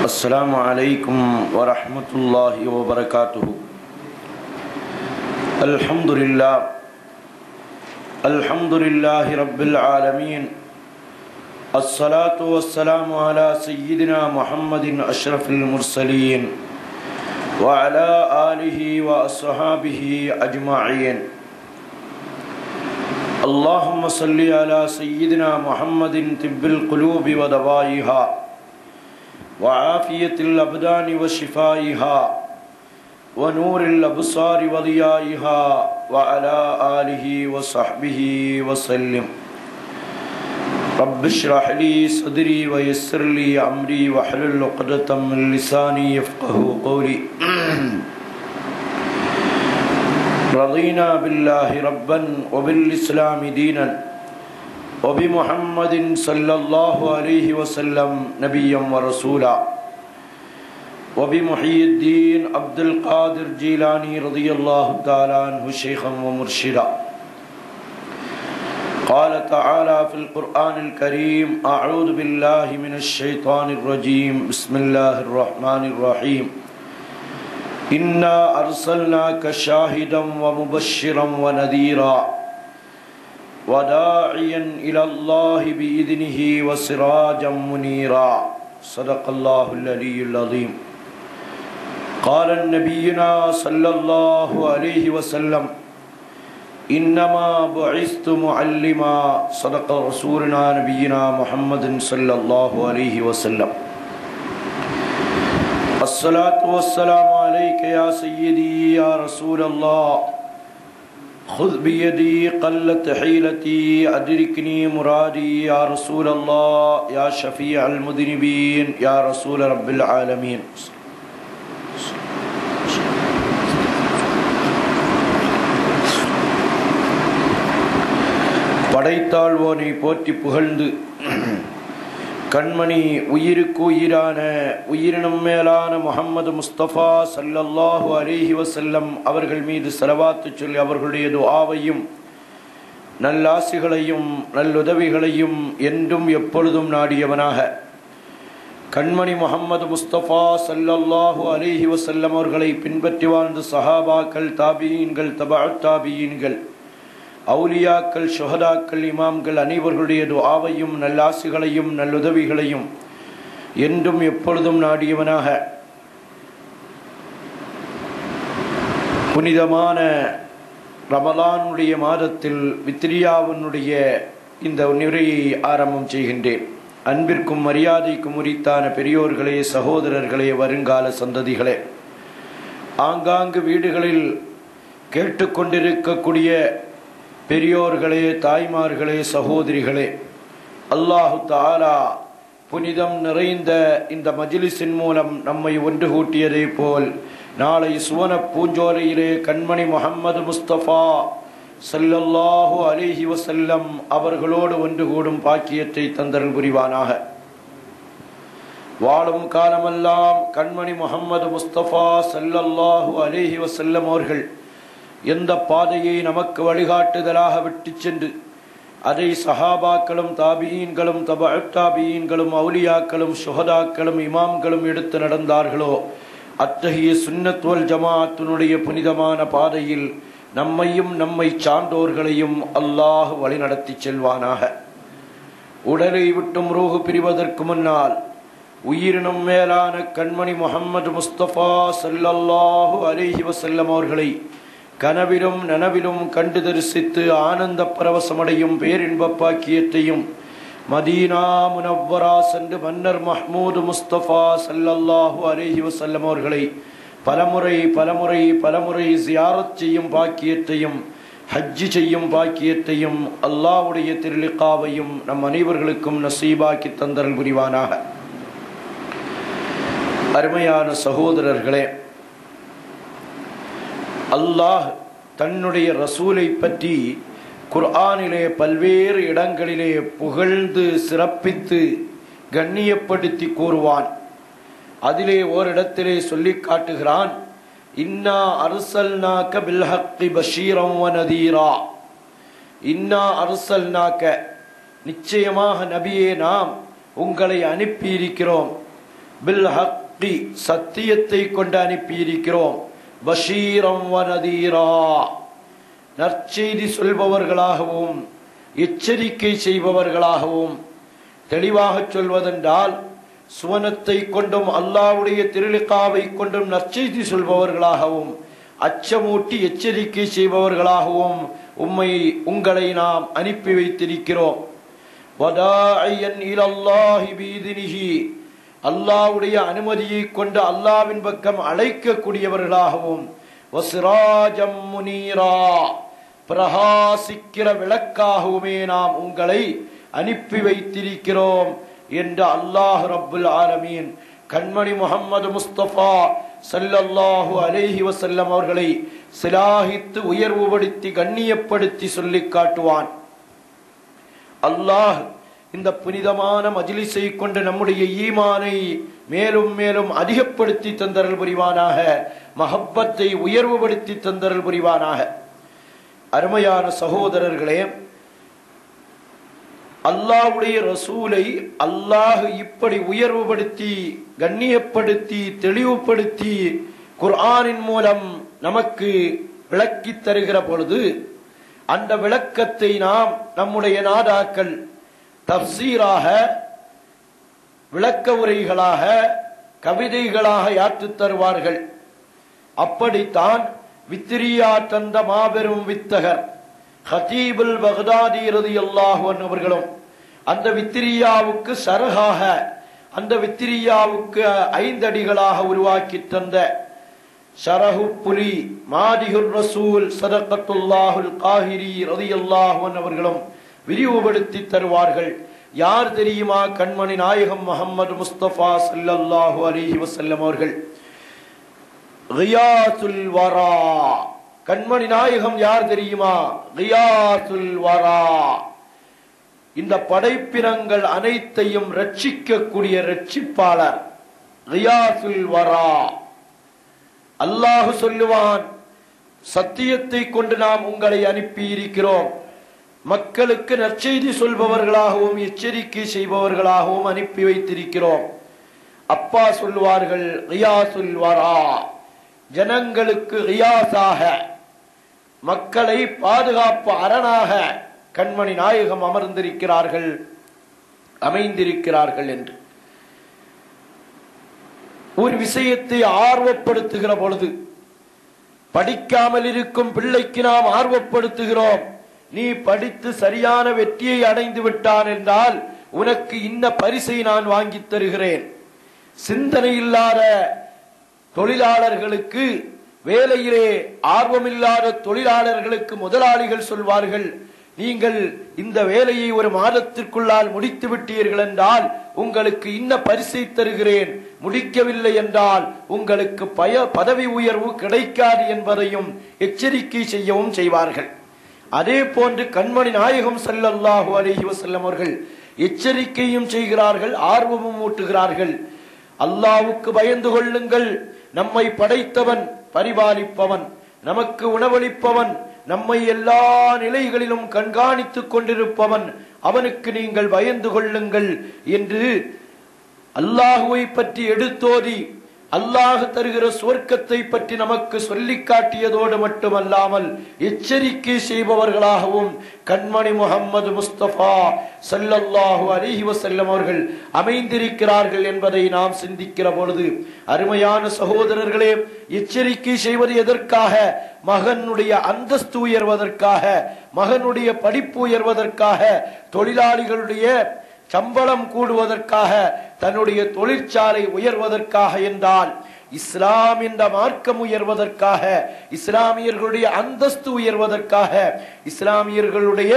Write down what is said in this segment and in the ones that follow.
السلام عليكم ورحمة الله وبركاته الحمد لله الحمد لله رب العالمين الصلاة والسلام على سيدنا محمد أشرف المرسلين وعلى آله وأصحابه أجمعين اللهم صل على سيدنا محمد طب القلوب ودوائها وعافية الأبدان وشفائها ونور الأبصار وضيائها وعلى آله وصحبه وسلم رب اشرح لي صدري ويسر لي أمري واحلل عقدة من لساني يفقه قولي رضينا بالله ربا وبالإسلام دينا وبمحمد صلى الله عليه وسلم نبيا ورسولا وبمحيي الدين عبد القادر جيلاني رضي الله تعالى عنه شيخا ومرشدا قال تعالى في القرآن الكريم أعوذ بالله من الشيطان الرجيم بسم الله الرحمن الرحيم إنا أرسلناك شاهدا ومبشرا ونذيرا وداعيا إلى الله بإذنه وسراجا منيرا صدق الله العلي العظيم قال النبينا صلى الله عليه وسلم إنما بعثت معلما صدق رسولنا نبينا محمد صلى الله عليه وسلم الصلاة والسلام عليك يا سيدي يا رسول الله خذ بيدي قلت حيلتي أدركني مرادي يا رسول الله يا شفيع المذنبين يا رسول رب العالمين படைத்தாழ்வோனை போற்றி புகழ்ந்து கண்மணி உயிருக்கு உயிரான உயிரினும் மேலான முகம்மது முஸ்தபா சல்லல்லாஹு அலிஹி வசல்லம் அவர்கள் மீது செலவாத்து சொல்லி அவர்களுடைய துஆவையும் நல்லாசிகளையும் நல்லுதவிகளையும் என்றும் எப்பொழுதும் நாடியவனாக கண்மணி முகம்மது முஸ்தபா சல்லல்லாஹு அலிஹி வசல்லம் அவர்களை பின்பற்றி வாழ்ந்த சஹாபாக்கள் தாபியீன்கள் தபா தாபியீன்கள் அவுலியாக்கள் சுஹதாக்கள் இமாம்கள் அனைவர்களுடைய துஆவையும் நல்லாசிகளையும் நல்லுதவிகளையும் என்றும் எப்பொழுதும் நாடியவனாக புனிதமான ரமலானுடைய மாதத்தில் வித்ரியாவினுடைய இந்த நிறையை ஆரம்பம் செய்கின்றேன் அன்பிற்கும் மரியாதைக்கும் உரித்தான பெரியோர்களே சகோதரர்களே வருங்கால சந்ததிகளே ஆங்காங்கு வீடுகளில் கேட்டுக்கொண்டிருக்கக்கூடிய பெரியோர்களே தாய்மார்களே சகோதரிகளே அல்லாஹு தாலா புனிதம் நிறைந்த இந்த மஜிலிஸின் மூலம் நம்மை ஒன்று கூட்டியதை போல் நாளை சுவன பூஞ்சோலையிலே கண்மணி முகம்மது முஸ்தபா சல்லல்லாஹு அலிஹி வசல்லம் அவர்களோடு ஒன்று கூடும் பாக்கியத்தை தந்தரல் புரிவானாக வாழும் காலமெல்லாம் கண்மணி முகம்மது முஸ்தபா சல்லல்லாஹு அலிஹி வசல்லம் அவர்கள் எந்த பாதையை நமக்கு வழிகாட்டுதலாக விட்டு சென்று அதை சஹாபாக்களும் தாபியீன்களும் தப தாபியீன்களும் அவுலியாக்களும் சுகதாக்களும் இமாம்களும் எடுத்து நடந்தார்களோ அத்தகைய சுன்னத்வல் ஜமாத்தினுடைய புனிதமான பாதையில் நம்மையும் நம்மை சான்றோர்களையும் அல்லாஹ் வழிநடத்தி செல்வானாக உடலை விட்டும் ரூஹு பிரிவதற்கு முன்னால் உயிரினும் மேலான கண்மணி முகம்மது முஸ்தபா சல்லல்லாஹு அலிஹி வசல்லம் அவர்களை கனவிலும் நனவிலும் கண்டு தரிசித்து ஆனந்த பரவசமடையும் பேரின்ப பாக்கியத்தையும் மதீனா முனவ்வரா சென்று மன்னர் மஹ்மூது முஸ்தபா சல்லல்லாஹு அலேஹி வசல்லம் அவர்களை பலமுறை பலமுறை பலமுறை ஜியாரத் செய்யும் பாக்கியத்தையும் ஹஜ்ஜி செய்யும் பாக்கியத்தையும் அல்லாவுடைய திருளிக்காவையும் நம் அனைவர்களுக்கும் நசீபாக்கி தந்தல் புரிவானாக அருமையான சகோதரர்களே அல்லாஹ் தன்னுடைய ரசூலை பற்றி குர்ஆனிலே பல்வேறு இடங்களிலே புகழ்ந்து சிறப்பித்து கண்ணியப்படுத்தி கூறுவான் அதிலே ஓரிடத்திலே சொல்லி காட்டுகிறான் இன்னா அருசல்நாக்க பில்ஹக்கி பஷீரம் நதீரா இன்னா அருசல்நாக்க நிச்சயமாக நபியே நாம் உங்களை அனுப்பியிருக்கிறோம் பில் ஹக்கி சத்தியத்தை கொண்டு அனுப்பியிருக்கிறோம் பஷீரம் வனதீரா நற்செய்தி சொல்பவர்களாகவும் எச்சரிக்கை செய்பவர்களாகவும் தெளிவாக சொல்வதென்றால் சுவனத்தை கொண்டும் அல்லாவுடைய திருளிக்காவை கொண்டும் நற்செய்தி சொல்பவர்களாகவும் அச்சமூட்டி எச்சரிக்கை செய்பவர்களாகவும் உம்மை உங்களை நாம் அனுப்பி வைத்திருக்கிறோம் வதாயன் இலல்லாஹி பீதினிஹி அல்லாவுடைய அனுமதியை கொண்டு அல்லாவின் பக்கம் அழைக்கக்கூடியவர்களாகவும் வசிராஜம் முனீரா பிரகாசிக்கிற விளக்காகவுமே நாம் உங்களை அனுப்பி வைத்திருக்கிறோம் என்று அல்லாஹ் ரப்புல் ஆலமீன் கண்மணி முகமது முஸ்தபா சல்லல்லாஹு அலைஹி வசல்லம் அவர்களை சிலாகித்து உயர்வுபடுத்தி கண்ணியப்படுத்தி சொல்லிக் காட்டுவான் அல்லாஹ் இந்த புனிதமான மஜிலிஸை கொண்டு நம்முடைய ஈமானை மேலும் மேலும் அதிகப்படுத்தி தந்தரல் புரிவானாக மஹப்பத்தை உயர்வுபடுத்தி தந்தரல் புரிவானாக அருமையான சகோதரர்களே அல்லாஹ்வுடைய ரசூலை அல்லாஹ் இப்படி உயர்வுபடுத்தி கண்ணியப்படுத்தி தெளிவுபடுத்தி குர்ஆனின் மூலம் நமக்கு விளக்கி தருகிற பொழுது அந்த விளக்கத்தை நாம் நம்முடைய நாதாக்கள் தப்சீராக விளக்க உரைகளாக கவிதைகளாக யாற்றுத் தருவார்கள் அப்படித்தான் வித்திரியா தந்த மாபெரும் வித்தகர் ஹதீபுல் பகதாதி ரலியல்லாஹு அன்ஹு அவர்களும் அந்த வித்திரியாவுக்கு சரகாக அந்த வித்திரியாவுக்கு ஐந்தடிகளாக உருவாக்கி தந்த ஷரஹு புலி மாதிகுர் ரசூல் சதகத்துல்லாஹுல் காஹிரி ரலியல்லாஹு அன்ஹு அவர்களும் விரிவுபடுத்தி தருவார்கள் யார் தெரியுமா கண்மணி நாயகம் முகமது முஸ்தபா ஸல்லல்லாஹு அலைஹி வஸல்லம் அவர்கள் ரியாசுல் வரா கண்மணி நாயகம் யார் தெரியுமா ரியாசுல் வரா இந்த படைப்பினங்கள் அனைத்தையும் ரட்சிக்கக்கூடிய ரட்சிப்பாளர் ரியாசுல் வரா அல்லாஹ் சொல்லுவான் சத்தியத்தை கொண்டு நாம் உங்களை அனுப்பி இருக்கிறோம் மக்களுக்கு நற்செய்தி சொல்பவர்களாகவும் எச்சரிக்கை செய்பவர்களாகவும் அனுப்பி வைத்திருக்கிறோம் அப்பா சொல்லுவார்கள் ரியாசுல் வரா ஜனங்களுக்கு ரியாஸாக மக்களை பாதுகாப்பு அரணாக கண்மணி நாயகம் அமர்ந்திருக்கிறார்கள் அமைந்திருக்கிறார்கள் என்று ஒரு விஷயத்தை ஆர்வப்படுத்துகிற பொழுது படிக்காமல் இருக்கும் பிள்ளைக்கு நாம் ஆர்வப்படுத்துகிறோம் நீ படித்து சரியான வெற்றியை அடைந்து விட்டான் என்றால் உனக்கு இன்ன பரிசை நான் வாங்கித் தருகிறேன் சிந்தனை இல்லாத தொழிலாளர்களுக்கு வேலையிலே ஆர்வமில்லாத தொழிலாளர்களுக்கு முதலாளிகள் சொல்வார்கள் நீங்கள் இந்த வேலையை ஒரு மாதத்திற்குள்ளால் முடித்து விட்டீர்கள் என்றால் உங்களுக்கு இன்ன பரிசை தருகிறேன் முடிக்கவில்லை என்றால் உங்களுக்கு பய பதவி உயர்வு கிடைக்காது என்பதையும் எச்சரிக்கை செய்யவும் செய்வார்கள் அதே போன்று கண்மணி நாயகம் ஸல்லல்லாஹு அலைஹி வஸல்லம் அவர்கள் எச்சரிக்கையும் செய்கிறார்கள் ஆர்வமும் ஊட்டுகிறார்கள் அல்லாவுக்கு பயந்து கொள்ளுங்கள் நம்மை படைத்தவன் பரிபாலிப்பவன் நமக்கு உணவளிப்பவன் நம்மை எல்லா நிலைகளிலும் கண்காணித்துக் கொண்டிருப்பவன் அவனுக்கு நீங்கள் பயந்து கொள்ளுங்கள் என்று அல்லாஹுவை பற்றி எடுத்தோதி அல்லாஹ் தருகிற சுவர்க்கத்தை பற்றி நமக்கு சொல்லி காட்டியதோடு மட்டுமல்லாமல் எச்சரிக்கை செய்பவர்களாகவும் கண்மணி முகம்மது முஸ்தபா சல்லல்லாஹு அலிஹி வசல்லம் அவர்கள் அமைந்திருக்கிறார்கள் என்பதை நாம் சிந்திக்கிற பொழுது அருமையான சகோதரர்களே எச்சரிக்கை செய்வது எதற்காக மகனுடைய அந்தஸ்து உயர்வதற்காக மகனுடைய படிப்பு உயர்வதற்காக தொழிலாளிகளுடைய சம்பளம் கூடுவதற்காக தன்னுடைய தொழிற்சாலை உயர்வதற்காக என்றால் இஸ்லாம் என்ற மார்க்கம் உயர்வதற்காக இஸ்லாமியர்களுடைய அந்தஸ்து உயர்வதற்காக இஸ்லாமியர்களுடைய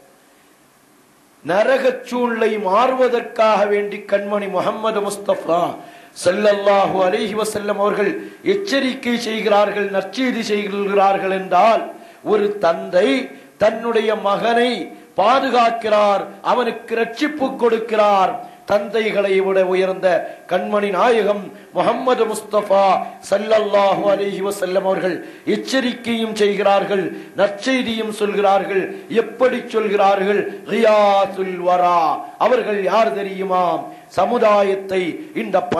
நரகச் சூழ்நிலை மாறுவதற்காக வேண்டி கண்மணி முகமது முஸ்தபா ஸல்லல்லாஹு அலைஹி வஸல்லம் அவர்கள் எச்சரிக்கை செய்கிறார்கள் நற்செய்தி செய்கிறார்கள் என்றால் ஒரு தந்தை தன்னுடைய மகனை பாதுகாக்கிறார் அவனுக்கு ரட்சிப்பு கொடுக்கிறார் தந்தைகளை விட உயர்ந்த கண்மணி நாயகம் முகம்மது முஸ்தபா சல்லல்லாஹு அலைஹி வஸல்லம் அவர்கள் எச்சரிக்கையும் செய்கிறார்கள் நற்செய்தியும் சொல்கிறார்கள் எப்படி சொல்கிறார்கள் ரியாசுல் வரா அவர்கள் யார் தெரியுமா சமுதாயத்தை இந்த